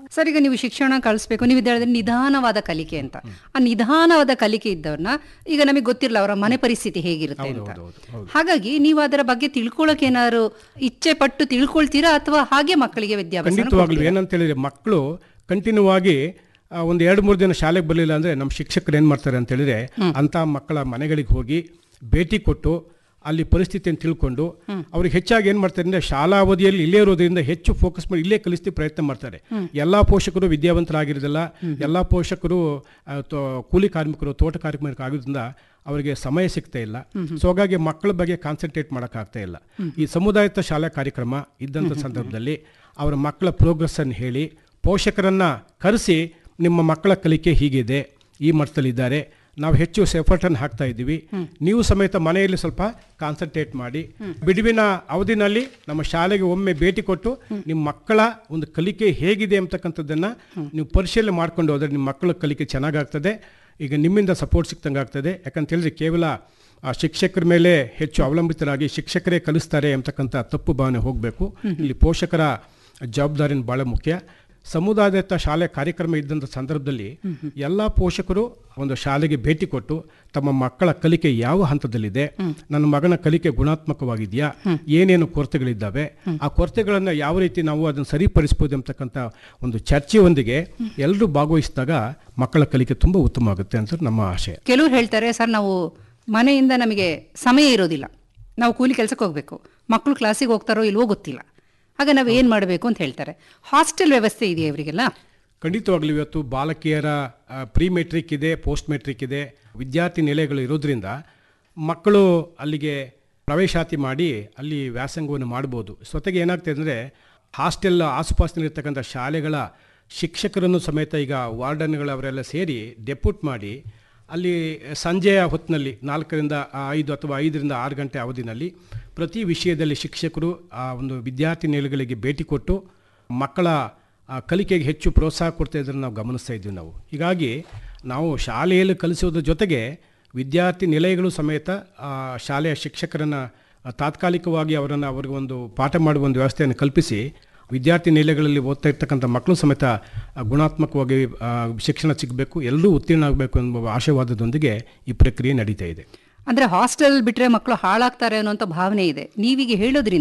Sir ಈಗ ನೀವು ಶಿಕ್ಷಣ ಕಳಿಸ್ಬೇಕು ನೀವು ಹೇಳಿದ್ರೆ ನಿಧಾನವಾದ ಕಲಿಕೆ ಅಂತ ಆ ನಿಧಾನವಾದ ಕಲಿಕೆ ಇದ್ದವ್ರನ್ನ ಈಗ ನಮಗೆ ಗೊತ್ತಿರಲ್ಲ ಅವರ ಮನೆ ಪರಿಸ್ಥಿತಿ ಹೇಗಿರುತ್ತೆ ಅಂತ ಹೌದು, ಹೌದು, ಹೌದು. ಹಾಗಾಗಿ ನೀವು ಅದರ ಬಗ್ಗೆ ತಿಳ್ಕೊಳಕ್ ಏನಾದ್ರು ಇಚ್ಛೆ ಪಟ್ಟು ತಿಳ್ಕೊಳ್ತೀರಾ ಅಥವಾ ಹಾಗೆ ಮಕ್ಕಳಿಗೆ ವಿದ್ಯಾಭ್ಯಾಸ ಖಂಡಿತವಾಗ್ಲೂ ಏನಂತ ಹೇಳಿದ್ರೆ ಮಕ್ಕಳು ಕಂಟಿನ್ಯೂ ಆಗಿ ಆ, ಒಂದು ಎರಡು ಮೂರು ದಿನ ಶಾಲೆಗೆ ಬರಲಿಲ್ಲ ಅಂದರೆ ನಮ್ಮ ಶಿಕ್ಷಕರು ಏನು ಮಾಡ್ತಾರೆ ಅಂತ ಹೇಳಿದ್ರೆ ಅಂಥ ಮಕ್ಕಳ ಮನೆಗಳಿಗೆ ಹೋಗಿ ಭೇಟಿ ಕೊಟ್ಟು ಅಲ್ಲಿ ಪರಿಸ್ಥಿತಿಯನ್ನು ತಿಳ್ಕೊಂಡು ಅವ್ರಿಗೆ ಹೆಚ್ಚಾಗಿ ಏನು ಮಾಡ್ತಾರೆ ಅಂದರೆ ಶಾಲಾ ಅವಧಿಯಲ್ಲಿ ಇಲ್ಲೇ ಇರೋದ್ರಿಂದ ಹೆಚ್ಚು ಫೋಕಸ್ ಮಾಡಿ ಇಲ್ಲೇ ಕಲಿಸ್ತಿ ಪ್ರಯತ್ನ ಮಾಡ್ತಾರೆ ಎಲ್ಲ ಪೋಷಕರು ವಿದ್ಯಾವಂತರಾಗಿರೋದಿಲ್ಲ ಎಲ್ಲ ಪೋಷಕರು ಆ, ತೋ- ಕೂಲಿ ಕಾರ್ಮಿಕರು ತೋಟ ಕಾರ್ಮಿಕರು ಆಗೋದ್ರಿಂದ ಅವರಿಗೆ ಸಮಯ ಸಿಗ್ತಾ ಇಲ್ಲ ಸೊ ಹಾಗಾಗಿ ಮಕ್ಕಳ ಬಗ್ಗೆ ಕಾನ್ಸಂಟ್ರೇಟ್ ಮಾಡೋಕ್ಕಾಗ್ತಾ ಇಲ್ಲ ಈ ಸಮುದಾಯದ ಶಾಲಾ ಕಾರ್ಯಕ್ರಮ ಇದ್ದಂಥ ಸಂದರ್ಭದಲ್ಲಿ ಅವರ ಮಕ್ಕಳ ಪ್ರೋಗ್ರೆಸ್ಸನ್ನು ಹೇಳಿ ಪೋಷಕರನ್ನ ಕರೆಸಿ ನಿಮ್ಮ ಮಕ್ಕಳ ಕಲಿಕೆ ಹೀಗಿದೆ ಈ ಮಟ್ಟದಲ್ಲಿದ್ದಾರೆ ನಾವು ಹೆಚ್ಚು ಎಫರ್ಟನ್ನು ಹಾಕ್ತಾ ಇದ್ದೀವಿ ನೀವು ಸಮೇತ ಮನೆಯಲ್ಲಿ ಸ್ವಲ್ಪ ಕಾನ್ಸಂಟ್ರೇಟ್ ಮಾಡಿ ಬಿಡುವಿನ ಅವಧಿನಲ್ಲಿ ನಮ್ಮ ಶಾಲೆಗೆ ಒಮ್ಮೆ ಭೇಟಿ ಕೊಟ್ಟು ನಿಮ್ಮ ಮಕ್ಕಳ ಒಂದು ಕಲಿಕೆ ಹೇಗಿದೆ ಅಂತಕ್ಕಂಥದ್ದನ್ನು ನೀವು ಪರಿಶೀಲನೆ ಮಾಡ್ಕೊಂಡು ಹೋದರೆ ನಿಮ್ಮ ಮಕ್ಕಳ ಕಲಿಕೆ ಚೆನ್ನಾಗಾಗ್ತದೆ ಈಗ ನಿಮ್ಮಿಂದ ಸಪೋರ್ಟ್ ಸಿಕ್ತಂಗೆ ಆಗ್ತದೆ ಯಾಕಂತ ಹೇಳಿದ್ರೆ ಕೇವಲ ಆ ಶಿಕ್ಷಕರ ಮೇಲೆ ಹೆಚ್ಚು ಅವಲಂಬಿತರಾಗಿ ಶಿಕ್ಷಕರೇ ಕಲಿಸ್ತಾರೆ ಅಂತಕ್ಕಂಥ ತಪ್ಪು ಭಾವನೆ ಹೋಗಬೇಕು ಇಲ್ಲಿ ಪೋಷಕರ ಜವಾಬ್ದಾರಿನ ಭಾಳ ಮುಖ್ಯ ಸಮುದಾಯದತ್ತ ಶಾಲೆ ಕಾರ್ಯಕ್ರಮ ಇದ್ದಂಥ ಸಂದರ್ಭದಲ್ಲಿ ಎಲ್ಲ ಪೋಷಕರು ಒಂದು ಶಾಲೆಗೆ ಭೇಟಿ ಕೊಟ್ಟು ತಮ್ಮ ಮಕ್ಕಳ ಕಲಿಕೆ ಯಾವ ಹಂತದಲ್ಲಿದೆ ನನ್ನ ಮಗನ ಕಲಿಕೆ ಗುಣಾತ್ಮಕವಾಗಿದೆಯಾ ಏನೇನು ಕೊರತೆಗಳಿದ್ದಾವೆ ಆ ಕೊರತೆಗಳನ್ನು ಯಾವ ರೀತಿ ನಾವು ಅದನ್ನು ಸರಿಪಡಿಸ್ಬೋದು ಅಂತಕ್ಕಂಥ ಒಂದು ಚರ್ಚೆಯೊಂದಿಗೆ ಎಲ್ಲರೂ ಭಾಗವಹಿಸಿದಾಗ ಮಕ್ಕಳ ಕಲಿಕೆ ತುಂಬ ಉತ್ತಮ ಆಗುತ್ತೆ ಅಂತ ನಮ್ಮ ಆಶಯ ಕೆಲವ್ರು ಹೇಳ್ತಾರೆ ಸರ್ ನಾವು ಮನೆಯಿಂದ ನಮಗೆ ಸಮಯ ಇರೋದಿಲ್ಲ ನಾವು ಕೂಲಿ ಕೆಲಸಕ್ಕೆ ಹೋಗ್ಬೇಕು ಮಕ್ಕಳು ಕ್ಲಾಸಿಗೆ ಹೋಗ್ತಾರೋ ಇಲ್ವೋ ಗೊತ್ತಿಲ್ಲ ಆಗ ನಾವು ಏನು ಮಾಡಬೇಕು ಅಂತ ಹೇಳ್ತಾರೆ ಹಾಸ್ಟೆಲ್ ವ್ಯವಸ್ಥೆ ಇದೆಯಾ ಇವರಿಗೆಲ್ಲ ಖಂಡಿತವಾಗ್ಲೂ ಇವತ್ತು ಬಾಲಕಿಯರ ಪ್ರೀ ಮೆಟ್ರಿಕ್ ಇದೆ ಪೋಸ್ಟ್ ಮೆಟ್ರಿಕ್ ಇದೆ ವಿದ್ಯಾರ್ಥಿ ನಿಲಯಗಳು ಇರೋದ್ರಿಂದ ಮಕ್ಕಳು ಅಲ್ಲಿಗೆ ಪ್ರವೇಶಾತಿ ಮಾಡಿ ಅಲ್ಲಿ ವ್ಯಾಸಂಗವನ್ನು ಮಾಡ್ಬೋದು ಸ್ವತೆಗೆ ಏನಾಗ್ತದೆ ಅಂದರೆ ಹಾಸ್ಟೆಲ್ ಆಸುಪಾಸಿನಲ್ಲಿರ್ತಕ್ಕಂಥ ಶಾಲೆಗಳ ಶಿಕ್ಷಕರನ್ನು ಸಮೇತ ಈಗ ವಾರ್ಡನ್ಗಳವರೆಲ್ಲ ಸೇರಿ ಡೆಪ್ಯೂಟ್ ಮಾಡಿ ಅಲ್ಲಿ ಸಂಜೆಯ ಹೊತ್ತಿನಲ್ಲಿ ನಾಲ್ಕರಿಂದ ಐದು ಅಥವಾ ಐದರಿಂದ ಆರು ಗಂಟೆ ಅವಧಿನಲ್ಲಿ ಪ್ರತಿ ವಿಷಯದಲ್ಲಿ ಶಿಕ್ಷಕರು ಆ ಒಂದು ವಿದ್ಯಾರ್ಥಿ ನಿಲಯಗಳಿಗೆ ಭೇಟಿ ಕೊಟ್ಟು ಮಕ್ಕಳ ಆ ಕಲಿಕೆಗೆ ಹೆಚ್ಚು ಪ್ರೋತ್ಸಾಹ ಕೊಡ್ತಾ ಇದ್ದನ್ನು ನಾವು ಗಮನಿಸ್ತಾ ಇದ್ದೀವಿ ನಾವು ಹೀಗಾಗಿ ನಾವು ಶಾಲೆಯಲ್ಲಿ ಕಲಿಸೋದ್ರ ಜೊತೆಗೆ ವಿದ್ಯಾರ್ಥಿ ನಿಲಯಗಳು ಸಮೇತ ಆ ಶಾಲೆಯ ಶಿಕ್ಷಕರನ್ನು ತಾತ್ಕಾಲಿಕವಾಗಿ ಅವರನ್ನು ಅವ್ರಿಗೆ ಒಂದು ಪಾಠ ಮಾಡುವ ಒಂದು ವ್ಯವಸ್ಥೆಯನ್ನು ಕಲ್ಪಿಸಿ ವಿದ್ಯಾರ್ಥಿ ನಿಲಯಗಳಲ್ಲಿ ಓದ್ತಾ ಇರ್ತಕ್ಕಂಥ ಮಕ್ಕಳು ಸಮೇತ ಆ, ಗುಣಾತ್ಮಕವಾಗಿ ಆ, ಶಿಕ್ಷಣ ಸಿಗಬೇಕು ಎಲ್ಲರೂ ಉತ್ತೀರ್ಣ ಆಗಬೇಕು ಎಂಬ ಆಶಯವಾದದೊಂದಿಗೆ ಈ ಪ್ರಕ್ರಿಯೆ ನಡೀತಾ ಇದೆ ಅಂದ್ರೆ ಹಾಸ್ಟೆಲ್ ಬಿಟ್ರೆ ಮಕ್ಕಳು ಹಾಳಾಗ್ತಾರೆ ಅನ್ನೋಂಥ ಭಾವನೆ ಇದೆ ನೀವೀಗ ಹೇಳೋದ್ರಿಂದ